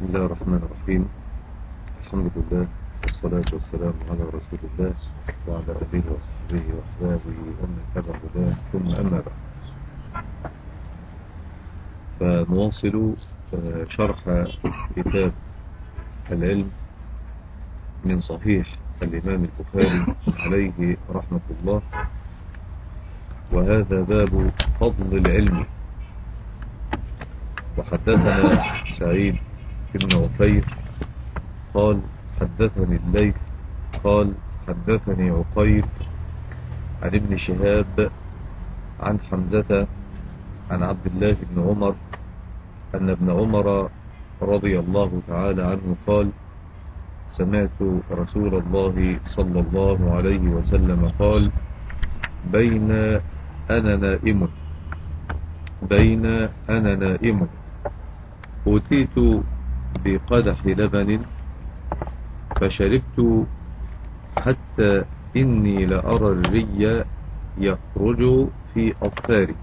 بسم الله الرحمن الرحيم الحمد لله والصلاة والسلام على رسول الله وعلى آله وصحبه وأحبابه ومن تبع هداه ثم أما بعد فنواصل شرح كتاب العلم من صحيح الإمام البخاري عليه رحمة الله وهذا باب فضل العلم وحدثنا سعيد بن عفير قال حدثني الليث قال حدثني عقيل عن ابن شهاب عن حمزة عن عبد الله بن عمر أن ابن عمر رضي الله تعالى عنه قال سمعت رسول الله صلى الله عليه وسلم قال بين أنا نائم بين أنا نائم أتيت بقدح لبن فشربت حتى إني لأرى الري يخرج في أطفاري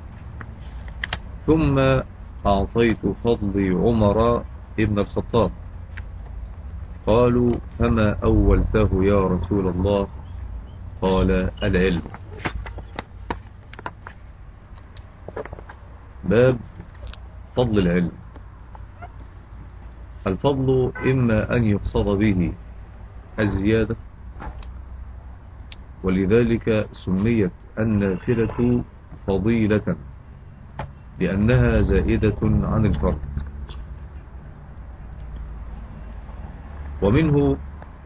ثم أعطيت فضلي عمر ابن الخطاب قالوا فما أولته يا رسول الله قال العلم باب فضل العلم الفضل إما أن يقصد به الزيادة ولذلك سميت النافلة فضيلة لأنها زائدة عن الفرد ومنه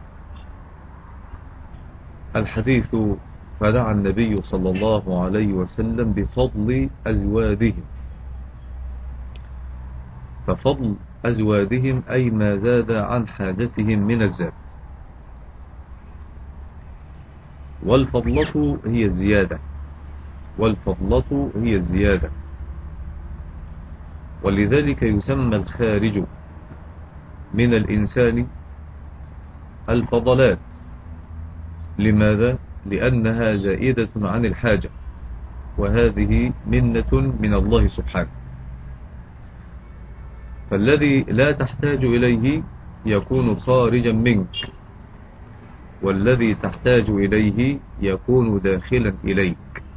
الحديث فدعا النبي صلى الله عليه وسلم بفضل أزوادهم ففضل أزوادهم أي ما زاد عن حاجتهم من الزاد والفضلة هي الزيادة والفضلة هي الزيادة ولذلك يسمى الخارج من الإنسان الفضلات لماذا؟ لأنها زائدة عن الحاجة وهذه منة من الله سبحانه فالذي لا تحتاج إليه يكون خارجا منك والذي تحتاج إليه يكون داخلا إليك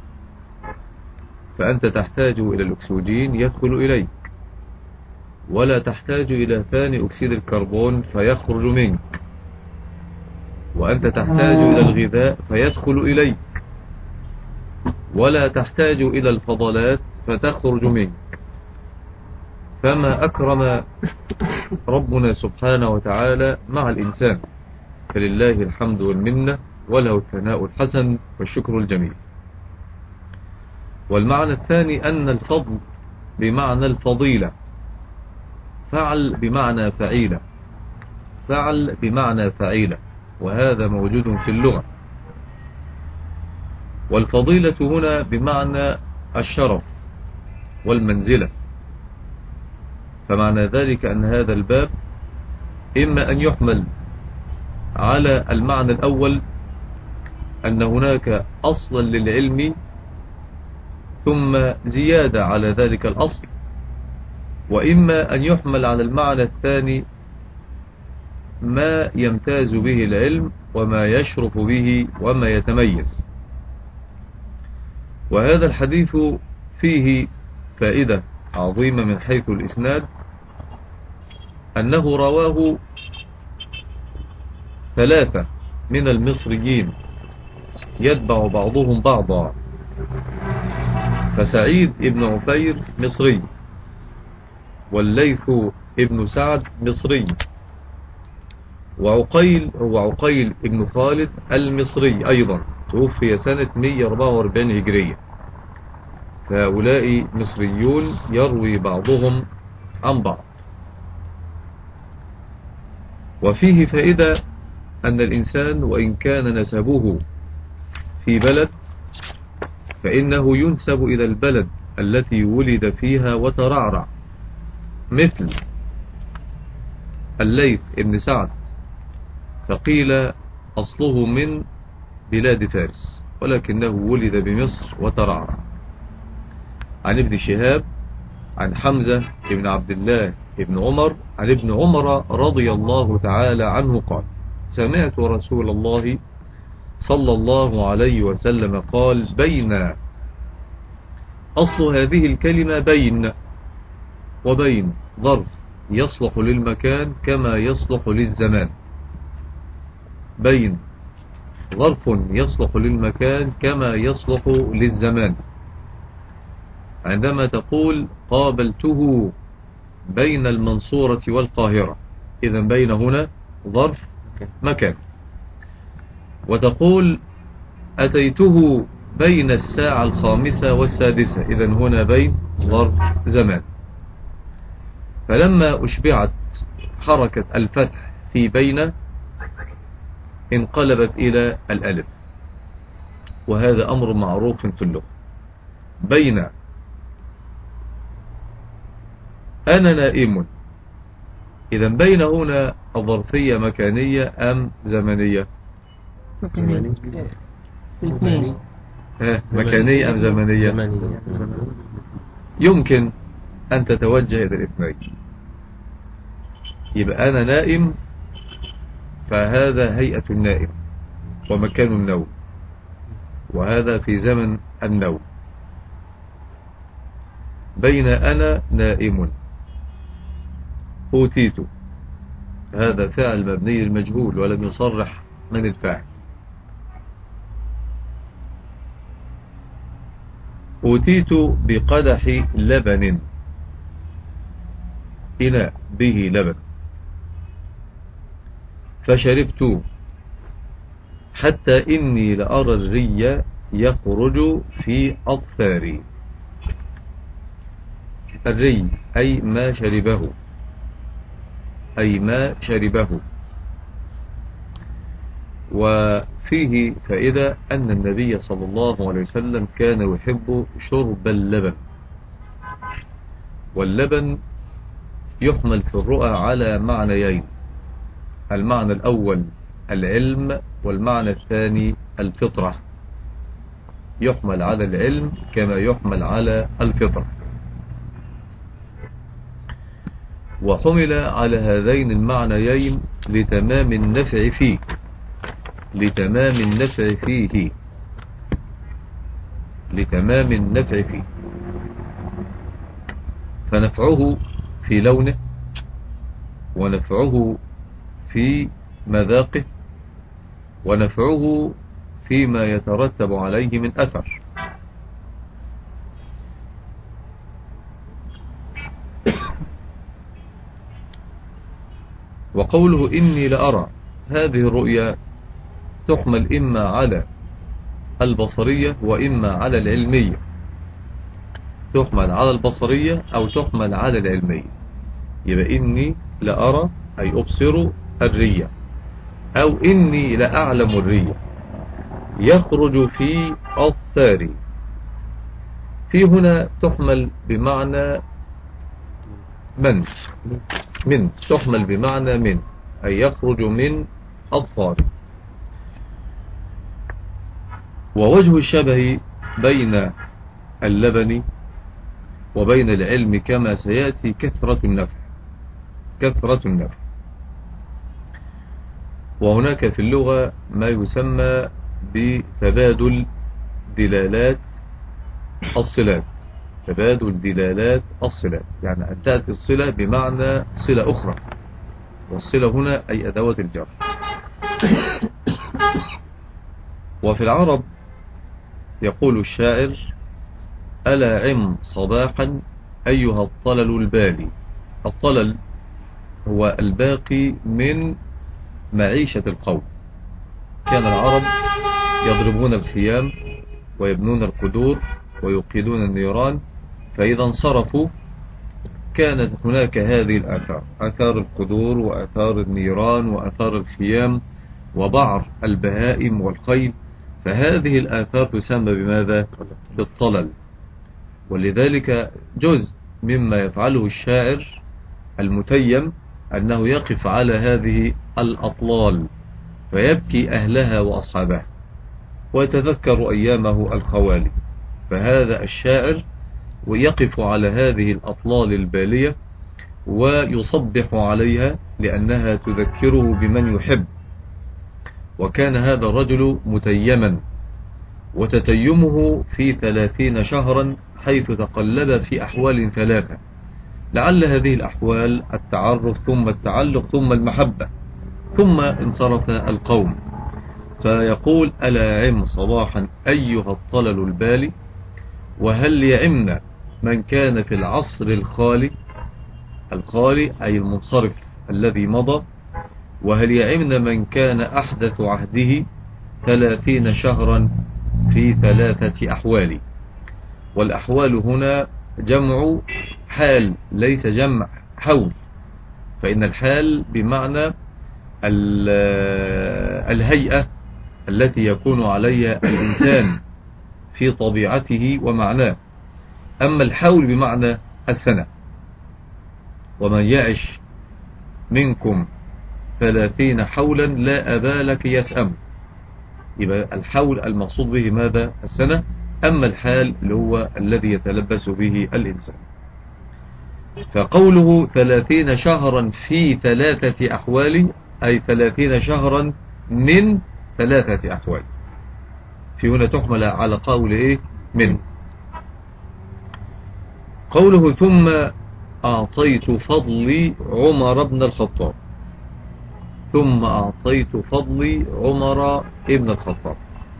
فأنت تحتاج إلى الأكسجين يدخل إليك ولا تحتاج إلى ثاني أكسيد الكربون فيخرج منك وأنت تحتاج إلى الغذاء فيدخل إليك ولا تحتاج إلى الفضلات فتخرج منك فما أكرم ربنا سبحانه وتعالى مع الإنسان فلله الحمد والمنة وله الثناء الحسن والشكر الجميل والمعنى الثاني أن الفضل بمعنى الفضيلة فعل بمعنى فعيلة فعل بمعنى فعيلة وهذا موجود في اللغة والفضيلة هنا بمعنى الشرف والمنزلة فمعنى ذلك أن هذا الباب إما أن يحمل على المعنى الأول أن هناك أصلا للعلم ثم زيادة على ذلك الأصل وإما أن يحمل على المعنى الثاني ما يمتاز به العلم وما يشرف به وما يتميز وهذا الحديث فيه فائدة عظيمة من حيث الإسناد أنه رواه ثلاثة من المصريين يتبع بعضهم بعضا فسعيد ابن عفير مصري والليث ابن سعد مصري وعقيل هو عقيل ابن خالد المصري أيضا توفي سنة 144 هجرية فهؤلاء مصريون يروي بعضهم عن بعض وفيه فائدة أن الإنسان وإن كان نسبه في بلد فإنه ينسب إلى البلد التي ولد فيها وترعرع مثل الليث ابن سعد فقيل أصله من بلاد فارس ولكنه ولد بمصر وترعرع عن ابن شهاب عن حمزة ابن عبد الله ابن عمر عن ابن عمر رضي الله تعالى عنه قال سمعت رسول الله صلى الله عليه وسلم قال بين أصل هذه الكلمة بين وبين ظرف يصلح للمكان كما يصلح للزمان بين ظرف يصلح للمكان كما يصلح للزمان عندما تقول قابلته بين المنصورة والقاهرة إذا بين هنا ظرف مكان وتقول أتيته بين الساعة الخامسة والسادسة إذا هنا بين ظرف زمان فلما أشبعت حركة الفتح في بين انقلبت إلى الألف وهذا أمر معروف في اللغة بين أنا نائم إذا بين هنا الظرفية مكانية أم زمنية مكانية مكانية أم زمنية يمكن أن تتوجه إلى الاثنين يبقى أنا نائم فهذا هيئة النائم ومكان النوم وهذا في زمن النوم بين أنا نائم أوتيت هذا فعل مبني المجهول ولم يصرح من الفاعل أوتيت بقدح لبن إناء به لبن فشربت حتى إني لأرى الري يخرج في أظفاري الري أي ما شربه أي ما شربه وفيه فائدة أن النبي صلى الله عليه وسلم كان يحب شرب اللبن واللبن يحمل في الرؤى على معنيين المعنى الأول العلم والمعنى الثاني الفطرة يحمل على العلم كما يحمل على الفطرة وحمل على هذين المعنيين لتمام النفع فيه لتمام النفع فيه لتمام النفع فيه فنفعه في لونه ونفعه في مذاقه ونفعه فيما يترتب عليه من أثر وقوله إني لأرى هذه الرؤيا تحمل إما على البصرية وإما على العلمية تحمل على البصرية أو تحمل على العلمية يبقى إني لأرى أي أبصر الرية أو إني لأعلم الرية يخرج في أظفاري في هنا تحمل بمعنى من من تحمل بمعنى من أي يخرج من أظفاري ووجه الشبه بين اللبن وبين العلم كما سيأتي كثرة النفع كثرة النفع وهناك في اللغة ما يسمى بتبادل دلالات الصلات تبادل دلالات الصلات يعني أن تأتي الصلة بمعنى صلة أخرى والصلة هنا أي أدوات الجر وفي العرب يقول الشاعر ألا عم صباحا أيها الطلل البالي الطلل هو الباقي من معيشة القوم كان العرب يضربون الخيام ويبنون القدور ويوقدون النيران فإذا انصرفوا كانت هناك هذه الآثار آثار القدور وآثار النيران وآثار الخيام وبعر البهائم والخيل فهذه الآثار تسمى بماذا بالطلل ولذلك جزء مما يفعله الشاعر المتيم أنه يقف على هذه الأطلال فيبكي أهلها وأصحابها ويتذكر أيامه الخوالي فهذا الشاعر ويقف على هذه الأطلال البالية ويصبح عليها لأنها تذكره بمن يحب وكان هذا الرجل متيما وتتيمه في ثلاثين شهرا حيث تقلب في أحوال ثلاثة لعل هذه الأحوال التعرف ثم التعلق ثم المحبة ثم انصرف القوم فيقول ألا عم صباحا أيها الطلل البالي وهل يعمنا من كان في العصر الخالي الخالي أي المنصرف الذي مضى وهل يعمنا من كان أحدث عهده ثلاثين شهرا في ثلاثة أحوال والأحوال هنا جمع حال ليس جمع حول فإن الحال بمعنى الهيئة التي يكون عليها الإنسان في طبيعته ومعناه أما الحول بمعنى السنة ومن يعش منكم ثلاثين حولا لا أبا لك يسأم يبقى الحول المقصود به ماذا السنة أما الحال اللي هو الذي يتلبس به الإنسان فقوله ثلاثين شهرا في ثلاثة أحوال أي ثلاثين شهرا من ثلاثة أحوال في هنا تحمل على قول إيه من قوله ثم أعطيت فضلي عمر بن الخطاب ثم أعطيت فضلي عمر ابن الخطاب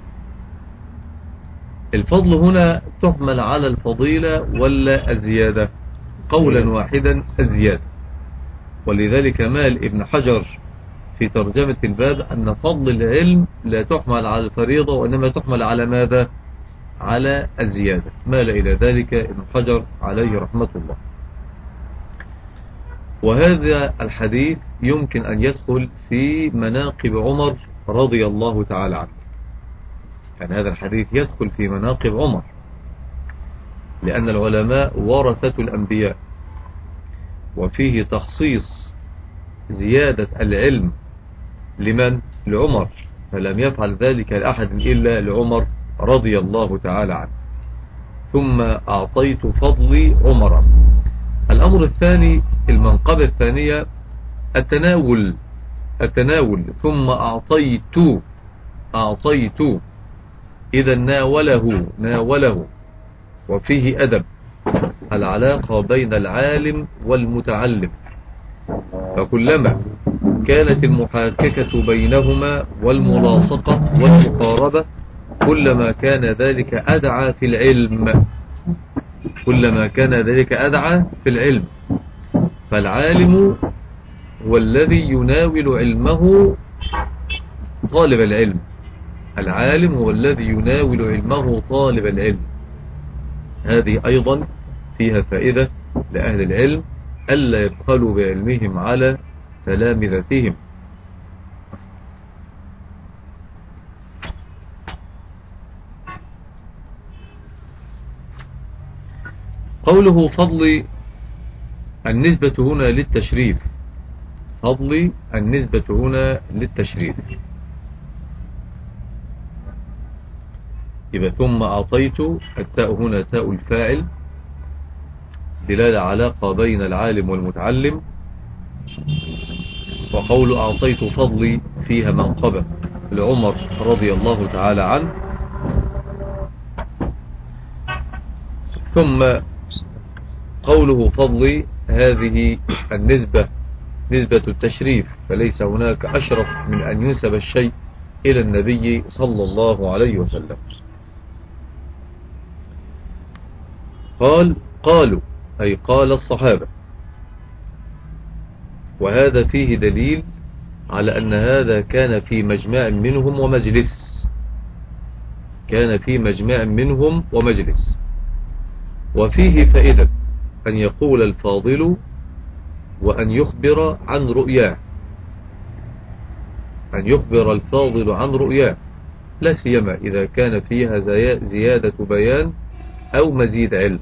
الفضل هنا تحمل على الفضيلة ولا الزيادة قولا واحدا الزيادة ولذلك مال ابن حجر في ترجمة الباب أن فضل العلم لا تحمل على الفريضة وإنما تحمل على ماذا على الزيادة مال إلى ذلك ابن حجر عليه رحمة الله وهذا الحديث يمكن أن يدخل في مناقب عمر رضي الله تعالى عنه يعني هذا الحديث يدخل في مناقب عمر لأن العلماء ورثة الأنبياء وفيه تخصيص زيادة العلم لمن؟ لعمر فلم يفعل ذلك لأحد إلا لعمر رضي الله تعالى عنه ثم أعطيت فضلي عمر الأمر الثاني المنقبة الثانية التناول التناول ثم أعطيت أعطيت إذا ناوله ناوله وفيه أدب العلاقة بين العالم والمتعلم فكلما كانت المحاككة بينهما والملاصقة والمقاربة كلما كان ذلك أدعى في العلم كلما كان ذلك أدعى في العلم فالعالم هو الذي يناول علمه طالب العلم العالم هو الذي يناول علمه طالب العلم هذه أيضا فيها فائدة لأهل العلم ألا يبخلوا بعلمهم على تلامذتهم قوله فضل النسبة هنا للتشريف فضل النسبة هنا للتشريف يبقى ثم أعطيت التاء هنا تاء الفاعل دلالة علاقة بين العالم والمتعلم وقول أعطيت فضلي فيها منقبة لعمر رضي الله تعالى عنه ثم قوله فضلي هذه النسبة نسبة التشريف فليس هناك أشرف من أن ينسب الشيء إلى النبي صلى الله عليه وسلم قال قالوا أي قال الصحابة وهذا فيه دليل على أن هذا كان في مجمع منهم ومجلس كان في مجمع منهم ومجلس وفيه فائدة أن يقول الفاضل وأن يخبر عن رؤياه أن يخبر الفاضل عن رؤياه لا سيما إذا كان فيها زيادة بيان أو مزيد علم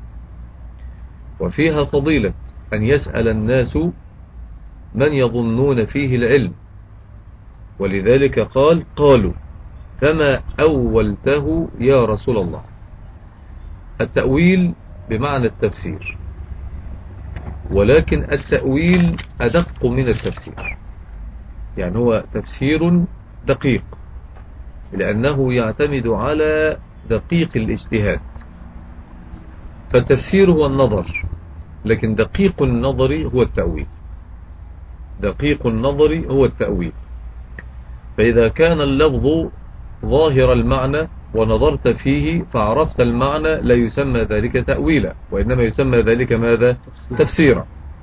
وفيها فضيلة أن يسأل الناس من يظنون فيه العلم ولذلك قال قالوا فما أولته يا رسول الله التأويل بمعنى التفسير ولكن التأويل أدق من التفسير يعني هو تفسير دقيق لأنه يعتمد على دقيق الاجتهاد فالتفسير هو النظر لكن دقيق النظر هو التأويل دقيق النظر هو التأويل فإذا كان اللفظ ظاهر المعنى ونظرت فيه فعرفت المعنى لا يسمى ذلك تأويلا وإنما يسمى ذلك ماذا تفسيرا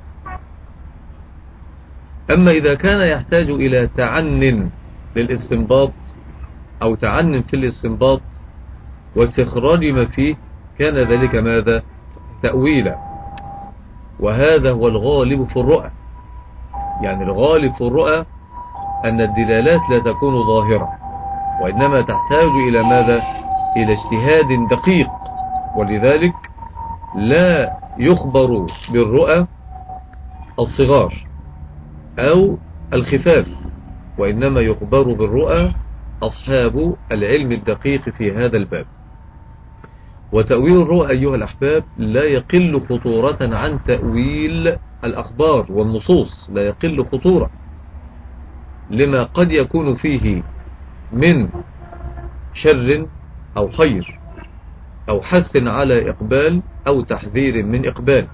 أما إذا كان يحتاج إلى تعن للاستنباط أو تعن في الاستنباط واستخراج ما فيه كان ذلك ماذا تأويلا وهذا هو الغالب في الرؤى يعني الغالب في الرؤى أن الدلالات لا تكون ظاهرة وإنما تحتاج إلى ماذا إلى اجتهاد دقيق ولذلك لا يخبر بالرؤى الصغار أو الخفاف وإنما يخبر بالرؤى أصحاب العلم الدقيق في هذا الباب وتأويل الرؤى أيها الأحباب لا يقل خطورة عن تأويل الأخبار والنصوص لا يقل خطورة لما قد يكون فيه من شر أو خير أو حث على إقبال أو تحذير من إقبال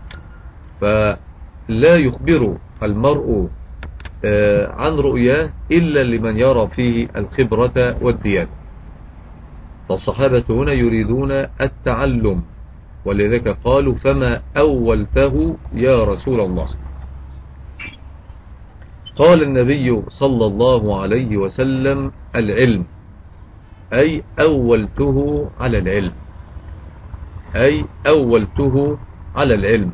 فلا يخبر المرء آه، عن رؤياه إلا لمن يرى فيه الخبرة والديانة فالصحابة هنا يريدون التعلم ولذلك قالوا فما أولته يا رسول الله قال النبي صلى الله عليه وسلم العلم أي أولته على العلم أي أولته على العلم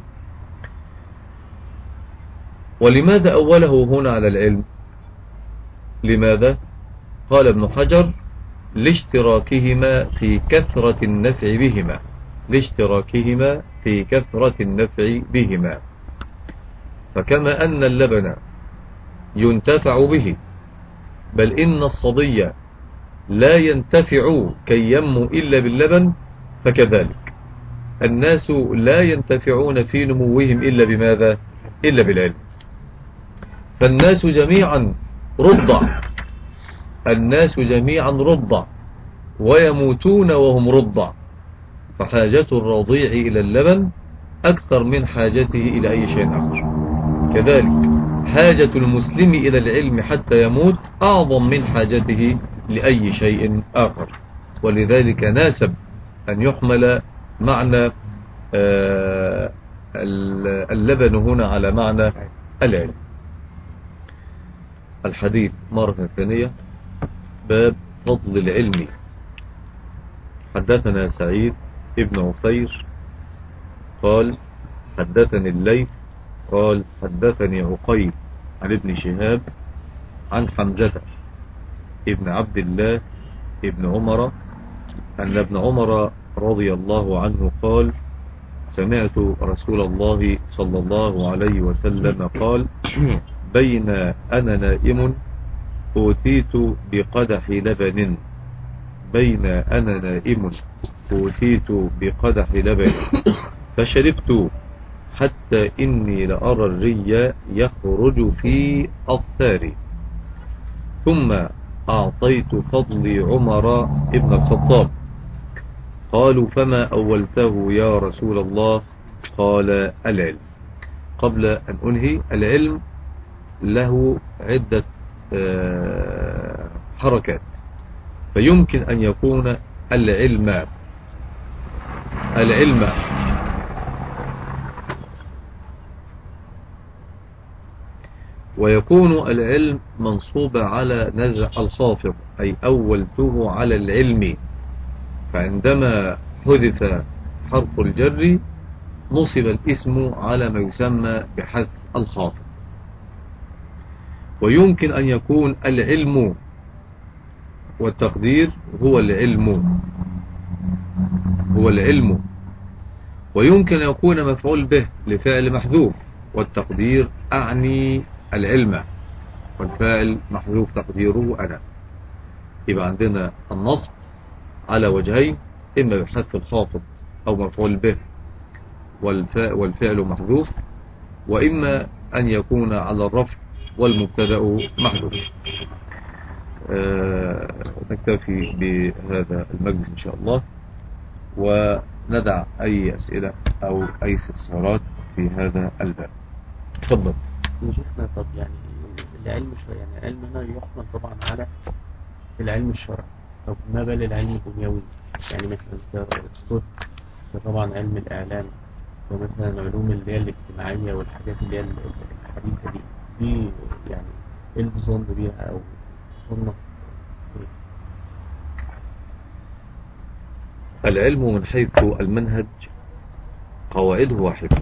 ولماذا أوله هنا على العلم لماذا قال ابن حجر لاشتراكهما في كثرة النفع بهما لاشتراكهما في كثرة النفع بهما فكما أن اللبن ينتفع به بل إن الصبي لا ينتفع كي ينمو إلا باللبن فكذلك الناس لا ينتفعون في نموهم إلا بماذا إلا بالعلم فالناس جميعا رضع الناس جميعا رضع ويموتون وهم رضع فحاجة الرضيع إلى اللبن أكثر من حاجته إلى أي شيء آخر كذلك حاجة المسلم إلى العلم حتى يموت أعظم من حاجته لأي شيء آخر ولذلك ناسب أن يحمل معنى آه، اللبن هنا على معنى العلم الحديث مرة ثانية باب فضل العلم حدثنا سعيد ابن عفير قال حدثني الليث قال حدثني عقيل عن ابن شهاب عن حمزة ابن عبد الله ابن عمر أن ابن عمر رضي الله عنه قال سمعت رسول الله صلى الله عليه وسلم قال بين أنا نائم أوتيت بقدح لبن بين أنا نائم أوتيت بقدح لبن فشربت حتى إني لأرى الري يخرج في أظفاري ثم أعطيت فضلي عمر ابن الخطاب قالوا فما أولته يا رسول الله قال العلم قبل أن أنهي العلم له عدة آه، حركات فيمكن أن يكون العلم العلم ويكون العلم منصوب على نزع الخافض أي أولته على العلم فعندما حذف حرف الجر نصب الاسم على ما يسمى بحذف الخافض ويمكن أن يكون العلم والتقدير هو العلم هو العلم ويمكن أن يكون مفعول به لفعل محذوف والتقدير أعني العلم والفاعل محذوف تقديره أنا يبقى عندنا النصب على وجهين إما بحذف الخافض أو مفعول به والفعل محذوف وإما أن يكون على الرفع والمبتدا محذوف آه نكتفي بهذا المجلس إن شاء الله وندع أي أسئلة أو أي استفسارات في هذا الباب تفضل شيخنا طب يعني العلم الشرعي يعني العلم هنا يحمل طبعا على العلم الشرعي طب ما بال العلم الدنيوي يعني مثلا كالطب طبعا علم الإعلام ومثلا العلوم اللي هي الاجتماعية والحاجات اللي هي الحديثة دي دي يعني ايه الظن بيها او صنف العلم من حيث المنهج قواعده واحدة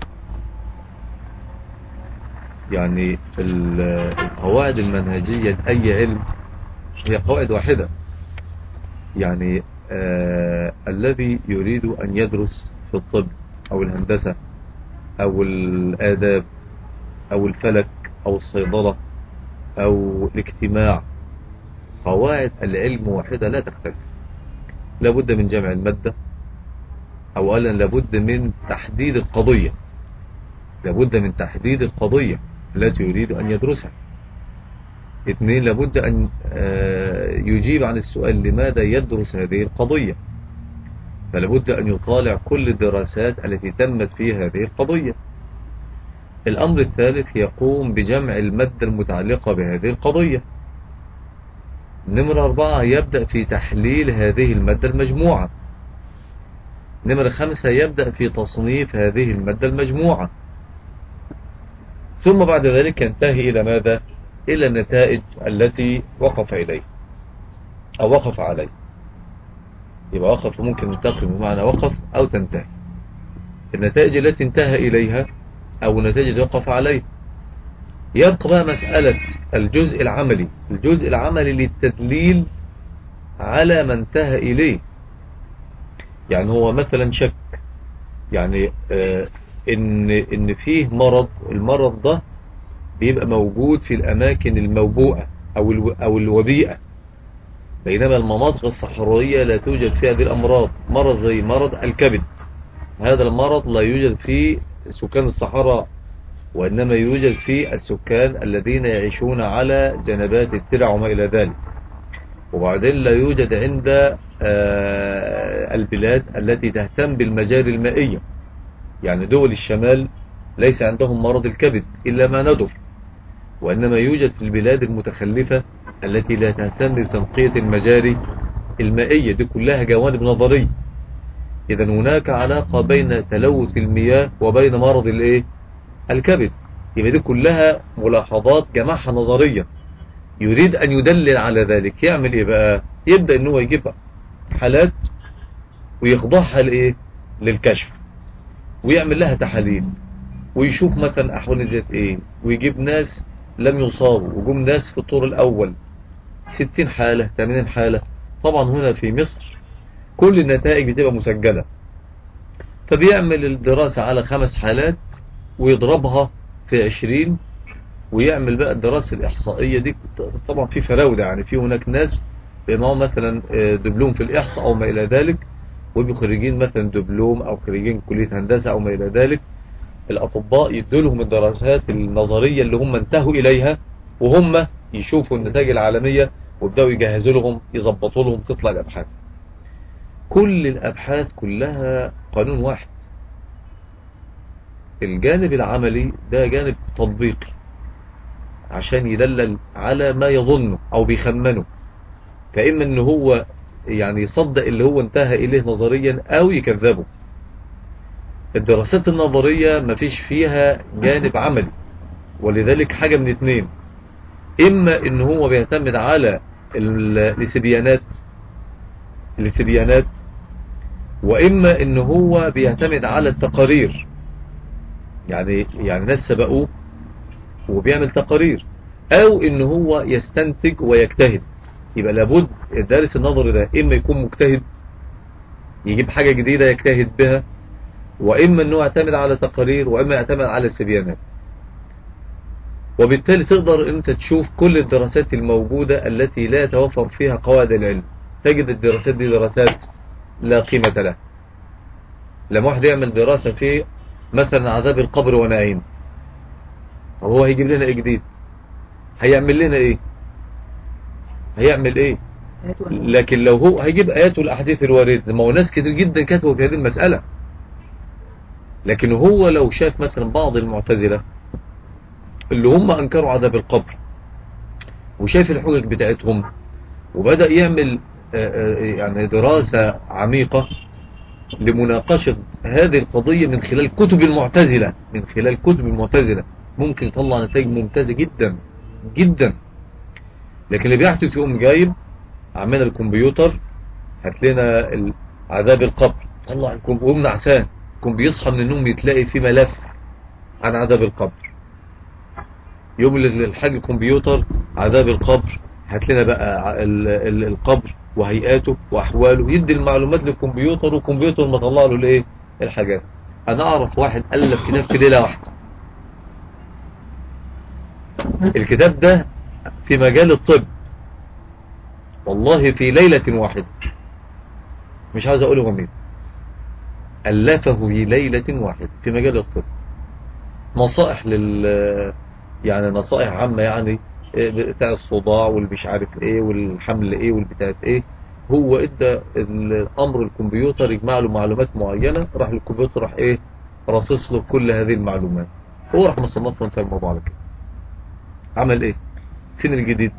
يعني القواعد المنهجية أي علم هي قواعد واحدة يعني آه الذي يريد أن يدرس في الطب أو الهندسة أو الآداب أو الفلك أو الصيدلة أو الاجتماع قواعد العلم واحدة لا تختلف لابد من جمع المادة أولا لابد من تحديد القضية لابد من تحديد القضية التي يريد أن يدرسها اثنين لابد أن آه، يجيب عن السؤال لماذا يدرس هذه القضية فلابد أن يطالع كل الدراسات التي تمت في هذه القضية الأمر الثالث يقوم بجمع المادة المتعلقة بهذه القضية نمرة أربعة يبدأ في تحليل هذه المادة المجموعة نمرة خمسة يبدأ في تصنيف هذه المادة المجموعة ثم بعد ذلك ينتهي إلى ماذا إلى النتائج التي وقف إليه أو وقف عليه يبقى وقف ممكن ننتقل بمعنى وقف أو تنتهي النتائج التي انتهى إليها أو النتائج التي وقف عليه يبقى بقى مسألة الجزء العملي الجزء العملي للتدليل على ما انتهى إليه يعني هو مثلا شك يعني آه ان ان فيه مرض المرض ده بيبقى موجود في الاماكن الموبوءة او الو او الوبيئة بينما المناطق الصحراوية لا توجد فيها هذه الامراض مرض زي مرض الكبد هذا المرض لا يوجد في سكان الصحراء وإنما يوجد في السكان الذين يعيشون على جنبات الترع وما إلى ذلك وبعدين لا يوجد عند آه، البلاد التي تهتم بالمجاري المائية يعني دول الشمال ليس عندهم مرض الكبد إلا ما ندر وإنما يوجد في البلاد المتخلفة التي لا تهتم بتنقية المجاري المائية دي كلها جوانب نظرية إذا هناك علاقة بين تلوث المياه وبين مرض الايه الكبد يبقى دي كلها ملاحظات جمعها نظريا يريد أن يدلل على ذلك يعمل إيه بقى يبدأ أنه يجيب حالات ويخضعها لإيه للكشف ويعمل لها تحاليل ويشوف مثلا أحوال الزيت إيه ويجيب ناس لم يصابوا وجم ناس في الطور الأول 60 حالة 80 حالة طبعا هنا في مصر كل النتائج بتبقى مسجلة فبيعمل الدراسة على خمس حالات ويضربها في عشرين ويعمل بقى الدراسة الإحصائية دي طبعا في فراودة يعني في هناك ناس بيبقوا مثلا آه، دبلوم في الإحصاء أو ما إلى ذلك ويبقوا خريجين مثلا دبلوم أو خريجين كلية هندسة أو ما إلى ذلك الأطباء يدوا لهم الدراسات النظرية اللي هم انتهوا إليها وهم يشوفوا النتائج العالمية ويبدأوا يجهزوا لهم يظبطوا لهم تطلع الأبحاث كل الأبحاث كلها قانون واحد الجانب العملي ده جانب تطبيقي عشان يدلل على ما يظنه أو بيخمنه فإما أنه هو يعني يصدق اللي هو انتهى إليه نظريا أو يكذبه الدراسات النظرية مفيش فيها جانب عملي ولذلك حاجة من اتنين إما إن هو بيعتمد على السبيانات السبيانات وإما إن هو بيعتمد على التقارير يعني يعني ناس سبقوه وبيعمل تقارير أو إن هو يستنتج ويجتهد يبقى لابد الدارس النظري ده إما يكون مجتهد يجيب حاجة جديدة يجتهد بها وإما أنه يعتمد على تقارير وإما يعتمد على السبيانات وبالتالي تقدر أنت تشوف كل الدراسات الموجودة التي لا يتوفر فيها قواعد العلم تجد الدراسات دي دراسات لا قيمة لها لما واحد يعمل دراسة في مثلا عذاب القبر ونعيم طب هو هيجيب لنا ايه جديد هيعمل لنا ايه هيعمل ايه لكن لو هو هيجيب ايات والاحاديث الوارده ما هو ناس كتير جدا كتبوا في هذه المساله لكن هو لو شاف مثلا بعض المعتزله اللي هم انكروا عذاب القبر وشاف الحجج بتاعتهم وبدا يعمل آه، آه، يعني دراسه عميقه لمناقشه هذه القضيه من خلال كتب المعتزله من خلال كتب المعتزله ممكن يطلع نتائج ممتازه جدا جدا لكن اللي بيحدث يقوم جايب عملنا الكمبيوتر هات لنا ال- عذاب القبر طلع الكمبيوتر وهم نعسان كان بيصحى من النوم يتلاقي في ملف عن عذاب القبر يوم ال- الحاج الكمبيوتر عذاب القبر هات لنا بقى ع- ال- ال- القبر وهيئاته واحواله يدي المعلومات للكمبيوتر والكمبيوتر مطلع له الايه الحاجات انا اعرف واحد الف كتاب في ليله واحده الكتاب ده في مجال الطب والله في ليلة واحدة مش عايز اقول هو مين ألفه في ليلة واحدة في مجال الطب نصائح لل يعني نصائح عامة يعني إيه بتاع الصداع والمش عارف ايه والحمل ايه والبتاعت ايه هو ادى الامر الكمبيوتر يجمع له معلومات معينة راح الكمبيوتر راح ايه راصص له كل هذه المعلومات هو راح مصنفها وانتهى الموضوع على كده عمل ايه فين الجديد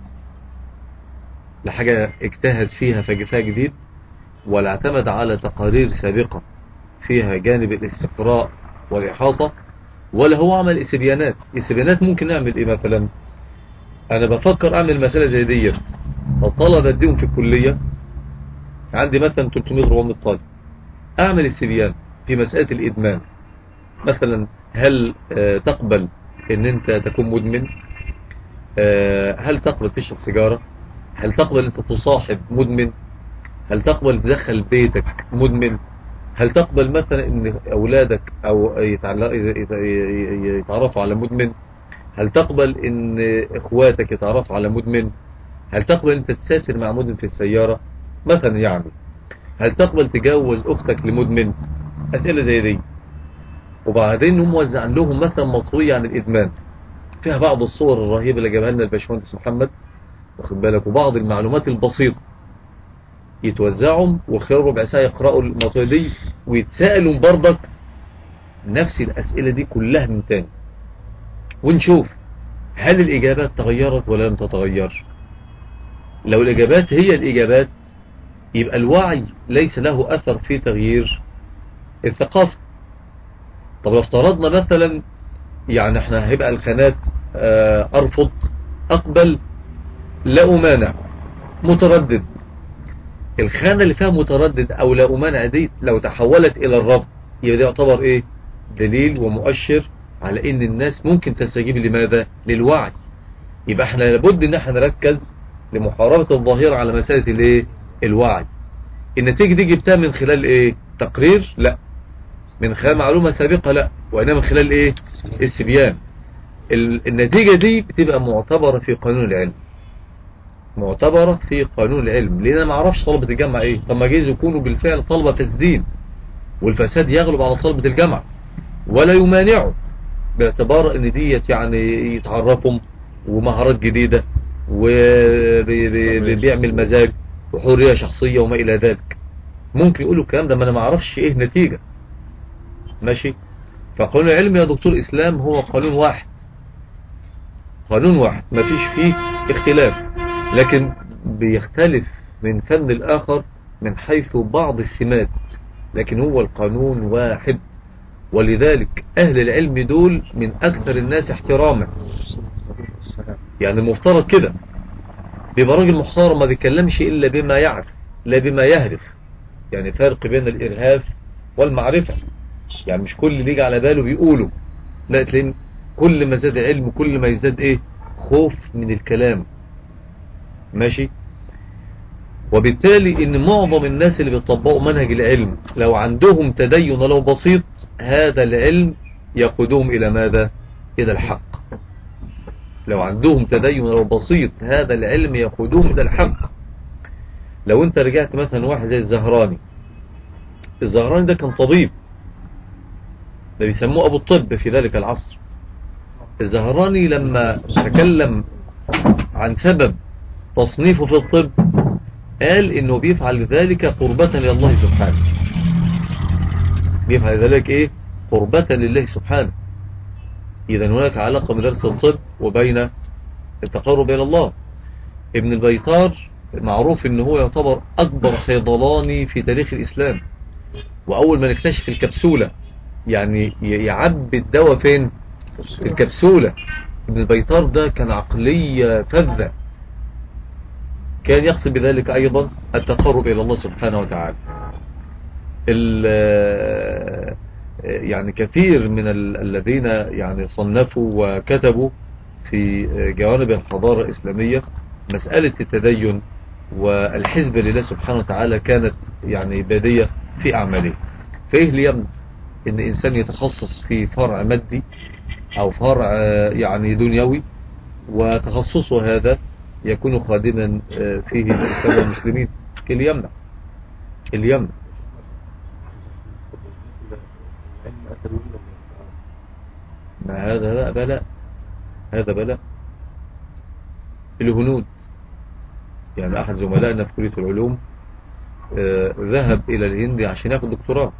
لحاجة اجتهد فيها فجفاها جديد ولا اعتمد على تقارير سابقة فيها جانب الاستقراء والإحاطة ولا هو عمل استبيانات استبيانات ممكن نعمل ايه مثلا انا بفكر اعمل مسألة زي ديت الطلبة اديهم في الكلية عندي مثلا 300 400 طالب اعمل استبيان في مسألة الادمان مثلا هل آه، تقبل ان انت تكون مدمن آه، هل تقبل تشرب سيجارة هل تقبل انت تصاحب مدمن هل تقبل تدخل بيتك مدمن هل تقبل مثلا ان اولادك او يتعل- يت- يتعرفوا على مدمن هل تقبل ان اخواتك يتعرفوا على مدمن هل تقبل انت تسافر مع مدمن في السيارة مثلا يعني هل تقبل تجوز اختك لمدمن اسئلة زي دي وبعدين هم وزعن لهم مثلا مطوية عن الادمان فيها بعض الصور الرهيبة اللي جابها لنا الباشمهندس محمد واخد بالك وبعض المعلومات البسيطة يتوزعهم وخلال ربع ساعة يقرأوا المطوية دي ويتسألوا برضك نفس الأسئلة دي كلها من تاني ونشوف هل الإجابات تغيرت ولا لم تتغير لو الإجابات هي الإجابات يبقى الوعي ليس له أثر في تغيير الثقافة طب لو افترضنا مثلا يعني احنا هيبقى الخانات آه، أرفض أقبل لا أمانع متردد الخانة اللي فيها متردد أو لا أمانع دي لو تحولت إلى الرفض يبقى ده يعتبر إيه دليل ومؤشر على إن الناس ممكن تستجيب لماذا للوعي يبقى احنا لابد إن احنا نركز لمحاربة الظاهرة على مسألة الإيه الوعي النتيجة دي جبتها من خلال إيه تقرير لا من خلال معلومة سابقة لا وإنما من خلال إيه السبيان ال- النتيجة دي بتبقى معتبرة في قانون العلم معتبرة في قانون العلم لأن أنا ما اعرفش طلبة الجامعة إيه طب ما جايز يكونوا بالفعل طلبة فاسدين والفساد يغلب على طلبة الجامعة ولا يمانعوا باعتبار ان ديت يعني يتعرفهم ومهارات جديدة وبيعمل مزاج وحرية شخصية وما إلى ذلك ممكن يقولوا الكلام ده ما أنا ما اعرفش إيه نتيجة ماشي فقانون العلم يا دكتور إسلام هو قانون واحد قانون واحد ما فيش فيه اختلاف لكن بيختلف من فن الآخر من حيث بعض السمات لكن هو القانون واحد ولذلك أهل العلم دول من أكثر الناس احتراما يعني المفترض كده بيبقى راجل محترم ما بيتكلمش إلا بما يعرف لا بما يهرف يعني فرق بين الإرهاف والمعرفة يعني مش كل اللي يجي على باله بيقوله لا تلاقيه كل ما زاد علم كل ما يزداد ايه خوف من الكلام ماشي وبالتالي ان معظم الناس اللي بيطبقوا منهج العلم لو عندهم تدين لو بسيط هذا العلم يقودهم الى ماذا الى الحق لو عندهم تدين لو بسيط هذا العلم يقودهم الى الحق لو انت رجعت مثلا واحد زي الزهراني الزهراني ده كان طبيب ده بيسموه ابو الطب في ذلك العصر الزهراني لما تكلم عن سبب تصنيفه في الطب قال انه بيفعل ذلك قربة لله سبحانه بيفعل ذلك ايه قربة لله سبحانه اذا هناك علاقة بين درس الطب وبين التقرب الى الله ابن البيطار معروف ان هو يعتبر اكبر صيدلاني في تاريخ الاسلام واول من اكتشف الكبسولة يعني يعبي الدواء فين في الكبسولة ابن البيطار ده كان عقلية فذة كان يقصد بذلك ايضا التقرب الى الله سبحانه وتعالى يعني كثير من الذين يعني صنفوا وكتبوا في جوانب الحضارة الإسلامية مسألة التدين والحزب لله سبحانه وتعالى كانت يعني بادية في أعماله فإيه ليمنع إن إنسان يتخصص في فرع مادي أو فرع يعني دنيوي وتخصصه هذا يكون خادما فيه الإسلام والمسلمين اللي يمنع اللي يمنع ما هذا بقى بلاء هذا بلاء الهنود يعني أحد زملائنا في كلية العلوم آه ذهب إلى الهند عشان ياخد دكتوراه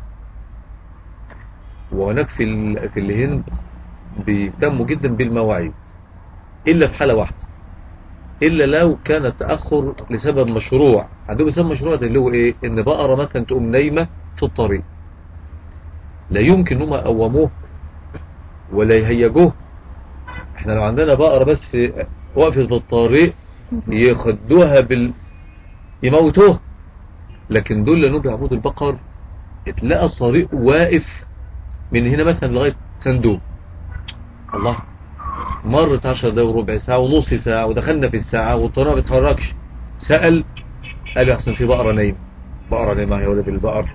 وهناك في في الهند بيهتموا جدا بالمواعيد إلا في حالة واحدة إلا لو كان التأخر لسبب مشروع عندهم بسبب مشروع اللي هو إيه إن بقرة مثلا تقوم نايمة في الطريق لا يمكن هم قوموه ولا يهيجوه احنا لو عندنا بقرة بس وقفت في الطريق يخدوها بال يموتوه لكن دول لانهم بيعبدوا البقر اتلقى الطريق واقف من هنا مثلا لغاية صندوق الله مرت 10 دقايق وربع ساعة ونص ساعة ودخلنا في الساعة والطريق ما بيتحركش سأل قال يحسن في بقرة نايم بقرة نايمة يا ولد البقر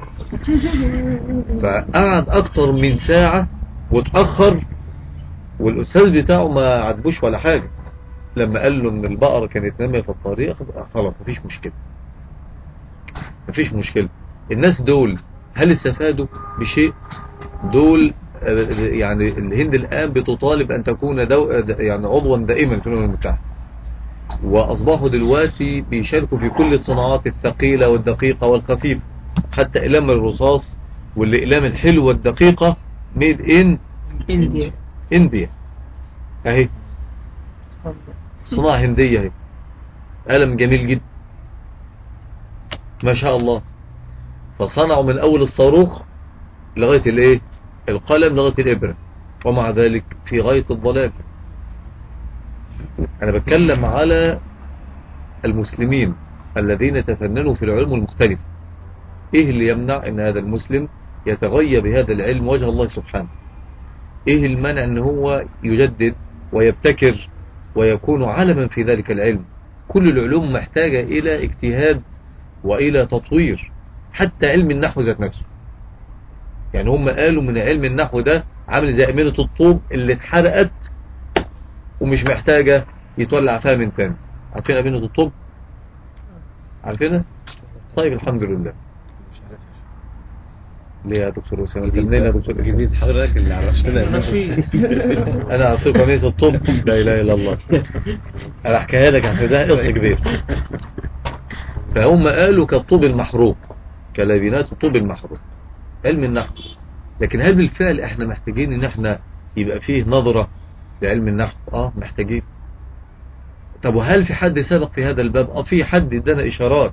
فقعد اكتر من ساعة واتأخر والأستاذ بتاعه ما عجبوش ولا حاجة لما قال له ان البقرة كانت نامية في الطريق خلاص مفيش مشكلة مفيش مشكلة الناس دول هل استفادوا بشيء دول يعني الهند الآن بتطالب أن تكون دو يعني عضوا دائما في الأمم المتحدة وأصبحوا دلوقتي بيشاركوا في كل الصناعات الثقيلة والدقيقة والخفيفة حتى إقلام الرصاص والإقلام الحلوة الدقيقة ميد إن انديا انديا اهي صناعة هندية اهي قلم جميل جدا ما شاء الله فصنعوا من اول الصاروخ لغاية الايه القلم لغاية الابرة ومع ذلك في غاية الضلال انا بتكلم على المسلمين الذين تفننوا في العلوم المختلفة ايه اللي يمنع ان هذا المسلم يتغير بهذا العلم وجه الله سبحانه ايه المانع ان هو يجدد ويبتكر ويكون علما في ذلك العلم كل العلوم محتاجة الى اجتهاد والى تطوير حتى علم النحو ذات نفسه يعني هم قالوا من علم النحو ده عامل زي أمينة الطوب اللي اتحرقت ومش محتاجة يتولع فيها من تاني عارفين أمينة الطوب عارفينها طيب الحمد لله ليه يا دكتور أسامة انت منين يا دكتور أسامة جديد حضرتك اللي عرفتنا انا اعصركم أمينة الطوب لا اله الا الله انا احكيها لك عشان ده قصة كبير فهم قالوا كالطوب المحروق كلابينات الطوب المحروق علم النحو لكن هل بالفعل احنا محتاجين ان احنا يبقى فيه نظرة لعلم النحو اه محتاجين طب وهل في حد سبق في هذا الباب اه في حد ادانا اشارات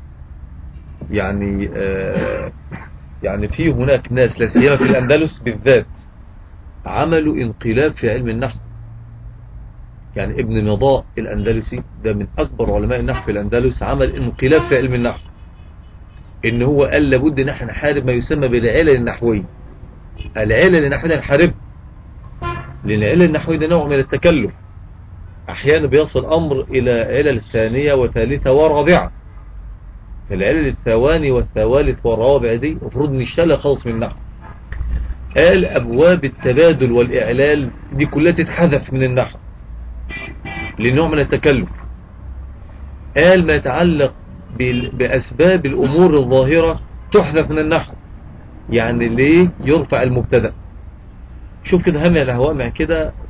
يعني آه يعني في هناك ناس لا سيما في الاندلس بالذات عملوا انقلاب في علم النحو يعني ابن مضاء الاندلسي ده من اكبر علماء النحو في الاندلس عمل انقلاب في علم النحو ان هو قال لابد ان احنا نحارب ما يسمى بالعلل النحوية العلل النحوية نحارب لان العلل النحوية ده نوع من التكلف احيانا بيصل امر الى علل ثانية وثالثة ورابعة فالعلل الثواني والثوالث والرابع دي المفروض نشتغل خالص من النحو قال ابواب التبادل والاعلال دي كلها تتحذف من النحو لنوع من التكلف قال ما يتعلق بأسباب الأمور الظاهرة تحذف من النحو يعني ليه يرفع المبتدا شوف كده همي الهواء مع كده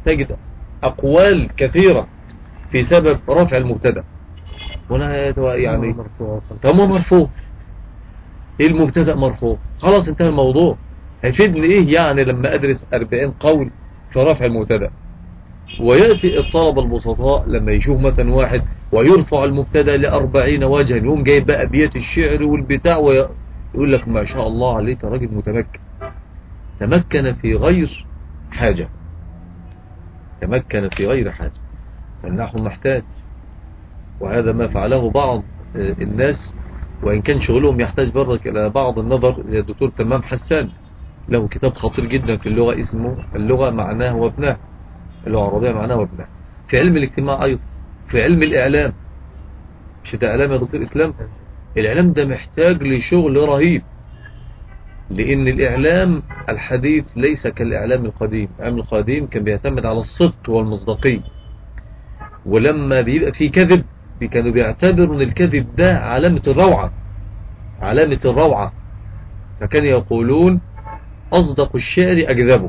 تجد أقوال كثيرة في سبب رفع المبتدا هنا يعني مرفوع طب ما مرفوع ايه المبتدا مرفوع خلاص انتهى الموضوع هيفيدني ايه يعني لما ادرس 40 قول في رفع المبتدا وياتي الطلبه البسطاء لما يشوف مثلا واحد ويرفع المبتدا لأربعين وجها يقوم جايب بقى ابيات الشعر والبتاع ويقول لك ما شاء الله عليك راجل متمكن تمكن في غير حاجه تمكن في غير حاجه فالنحو محتاج وهذا ما فعله بعض الناس وإن كان شغلهم يحتاج برك إلى بعض النظر زي الدكتور تمام حسان له كتاب خطير جدا في اللغة اسمه اللغة معناه وابناه اللغة العربية معناه وابناه في علم الاجتماع أيضا في علم الإعلام مش ده إعلام يا دكتور إسلام الإعلام ده محتاج لشغل رهيب لأن الإعلام الحديث ليس كالإعلام القديم الإعلام القديم كان بيعتمد على الصدق والمصداقية ولما بيبقى في كذب كانوا بيعتبروا ان الكذب ده علامة الروعة علامة الروعة فكانوا يقولون أصدق الشعر أكذبه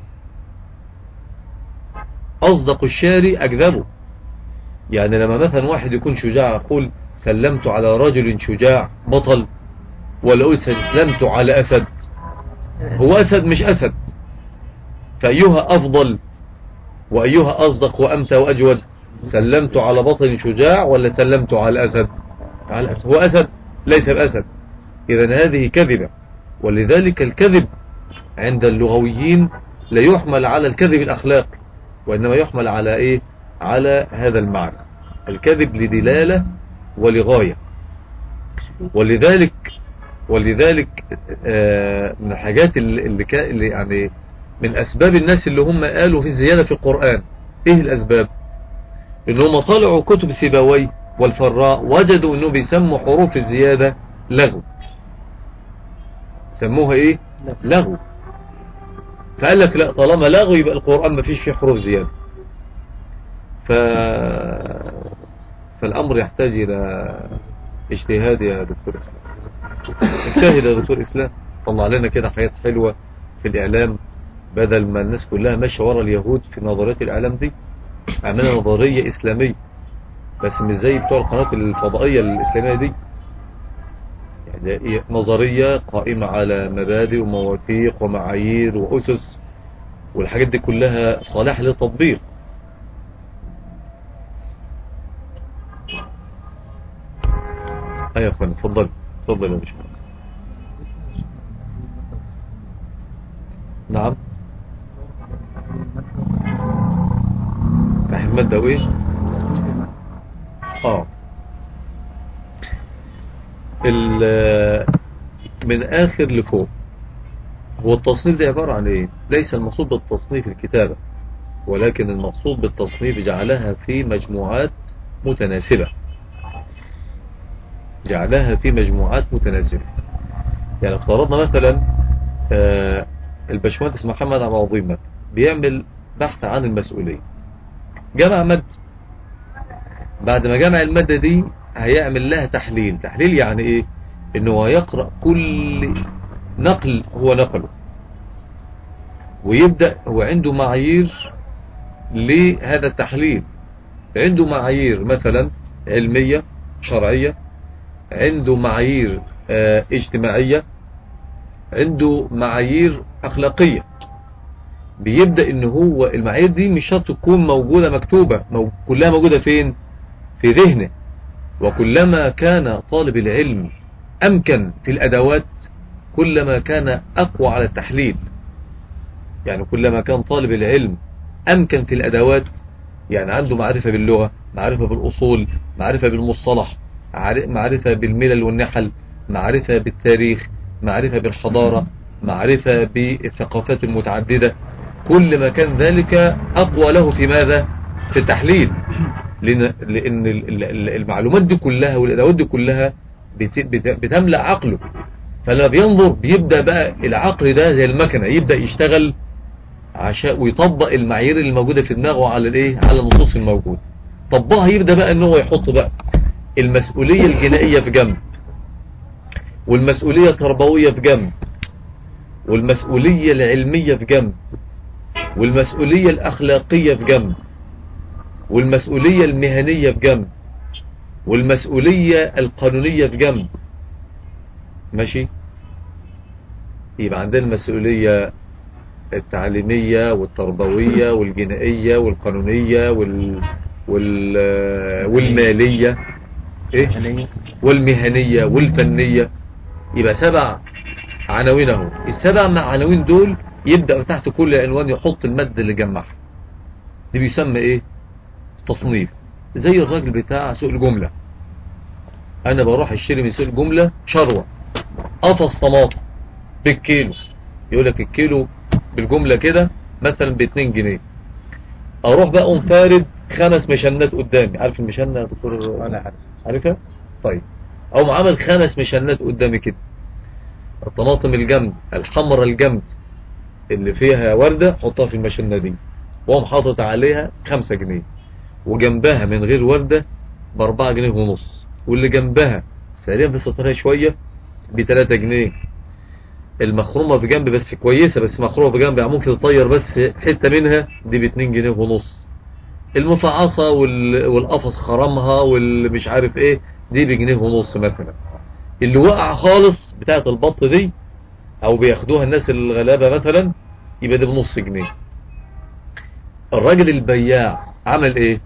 أصدق الشعر أكذبه يعني لما مثلا واحد يكون شجاع يقول سلمت على رجل شجاع بطل ولا سلمت على أسد هو أسد مش أسد فأيها أفضل وأيها أصدق وأمتى وأجود سلمت على بطل شجاع ولا سلمت على أسد على الأسد هو أسد ليس بأسد إذا هذه كذبة ولذلك الكذب عند اللغويين لا يحمل على الكذب الأخلاقي وإنما يحمل على إيه على هذا المعنى الكذب لدلالة ولغاية ولذلك ولذلك آه من الحاجات اللي, اللي يعني من أسباب الناس اللي هم قالوا في الزيادة في القرآن إيه الأسباب انهم طلعوا كتب سيبوي والفراء وجدوا انه بيسموا حروف الزيادة لغو سموها ايه لغو فقال لك لا طالما لغو يبقى القرآن ما فيش فيه حروف زيادة ف... فالامر يحتاج الى اجتهاد يا دكتور اسلام اجتهد يا دكتور اسلام طلع لنا كده حاجات حلوة في الاعلام بدل ما الناس كلها ماشيه ورا اليهود في نظريات الاعلام دي عملنا نظرية إسلامية بس مش زي بتوع القناة الفضائية الإسلامية دي يعني نظرية قائمة على مبادئ ومواثيق ومعايير وأسس والحاجات دي كلها صالحة للتطبيق أيها أخوان اتفضل اتفضل يا باشمهندس نعم فاهم مادة وايه اه من اخر لفوق هو التصنيف ده عبارة عن ايه ليس المقصود بالتصنيف الكتابة ولكن المقصود بالتصنيف جعلها في مجموعات متناسبة جعلها في مجموعات متناسبة يعني افترضنا مثلا آه الباشمهندس محمد عبد العظيم بيعمل بحث عن المسؤولية جمع مادة بعد ما جمع المادة دي هيعمل لها تحليل تحليل يعني ايه انه يقرأ كل نقل هو نقله ويبدأ هو عنده معايير لهذا التحليل عنده معايير مثلا علمية شرعية عنده معايير اه اجتماعية عنده معايير اخلاقية بيبدأ ان هو المعايير دي مش شرط تكون موجودة مكتوبة مو... كلها موجودة فين في ذهنه وكلما كان طالب العلم امكن في الادوات كلما كان اقوى على التحليل يعني كلما كان طالب العلم امكن في الادوات يعني عنده معرفة باللغة معرفة بالاصول معرفة بالمصطلح معرفة بالملل والنحل معرفة بالتاريخ معرفة بالحضارة معرفة بالثقافات المتعددة كل ما كان ذلك أقوى له في ماذا في التحليل لأن, لأن المعلومات دي كلها والأدوات دي كلها بتملأ عقله فلما بينظر بيبدأ بقى العقل ده زي المكنة يبدأ يشتغل عشان ويطبق المعايير اللي موجودة في دماغه على الايه على النصوص الموجودة طبقها يبدأ بقى ان هو يحط بقى المسؤولية الجنائية في جنب والمسؤولية التربوية في جنب والمسؤولية العلمية في جنب والمسؤولية الأخلاقية في جنب والمسؤولية المهنية في جنب والمسؤولية القانونية في جنب ماشي يبقى عندنا المسؤولية التعليمية والتربوية والجنائية والقانونية وال... وال... والمالية إيه؟ مهنية والمهنية والفنية يبقى سبع عناوين اهو السبع عناوين دول يبدأ تحت كل عنوان يحط المادة اللي جمعها دي بيسمى ايه تصنيف زي الراجل بتاع سوق الجملة انا بروح اشتري من سوق الجملة شروة قفص طماطم بالكيلو يقول لك الكيلو بالجملة كده مثلا ب 2 جنيه اروح بقى أقوم فارد خمس مشنات قدامي عارف المشنة يا دكتور انا عارف عارفها طيب او عامل خمس مشنات قدامي كده الطماطم الجمد الحمرا الجمد اللي فيها وردة حطها في المشنة دي وهم حاطط عليها خمسة جنيه وجنبها من غير وردة باربعة جنيه ونص واللي جنبها سريع في سطرها شوية بتلاتة جنيه المخرومة في جنب بس كويسة بس مخرومة في جنب يعني ممكن تطير بس حتة منها دي باتنين جنيه ونص المفعصة وال... والقفص خرمها والمش عارف ايه دي بجنيه ونص مثلا اللي وقع خالص بتاعت البط دي او بياخدوها الناس الغلابة مثلا يبقى ده بنص جنيه الراجل البياع عمل ايه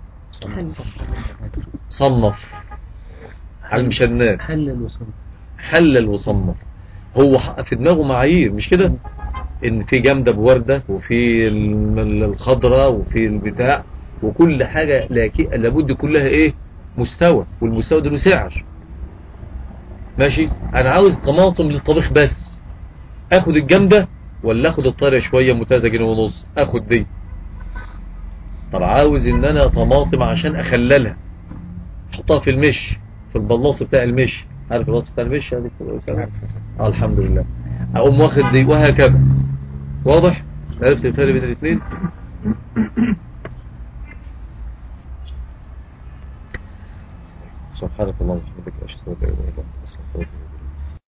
صنف على المشنات حلل وصنف حلل وصنف هو حق في دماغه معايير مش كده ان في جامده بورده وفي ال- الخضره وفي البتاع وكل حاجه لاكي- لابد كلها ايه مستوى والمستوى ده له سعر ماشي انا عاوز طماطم للطبيخ بس اخد الجامده ولا اخد الطريه شويه ب 3 جنيه ونص اخد دي طب عاوز ان انا طماطم عشان اخللها احطها في المش في البلاص بتاع المش عارف البلاص بتاع المش يا دكتور أسامة؟ آه الحمد لله اقوم واخد دي وهكذا واضح عرفت الفرق بين الاثنين سبحانك اللهم وبحمدك اشهد ان لا اله الا انت استغفرك واتوب إليك.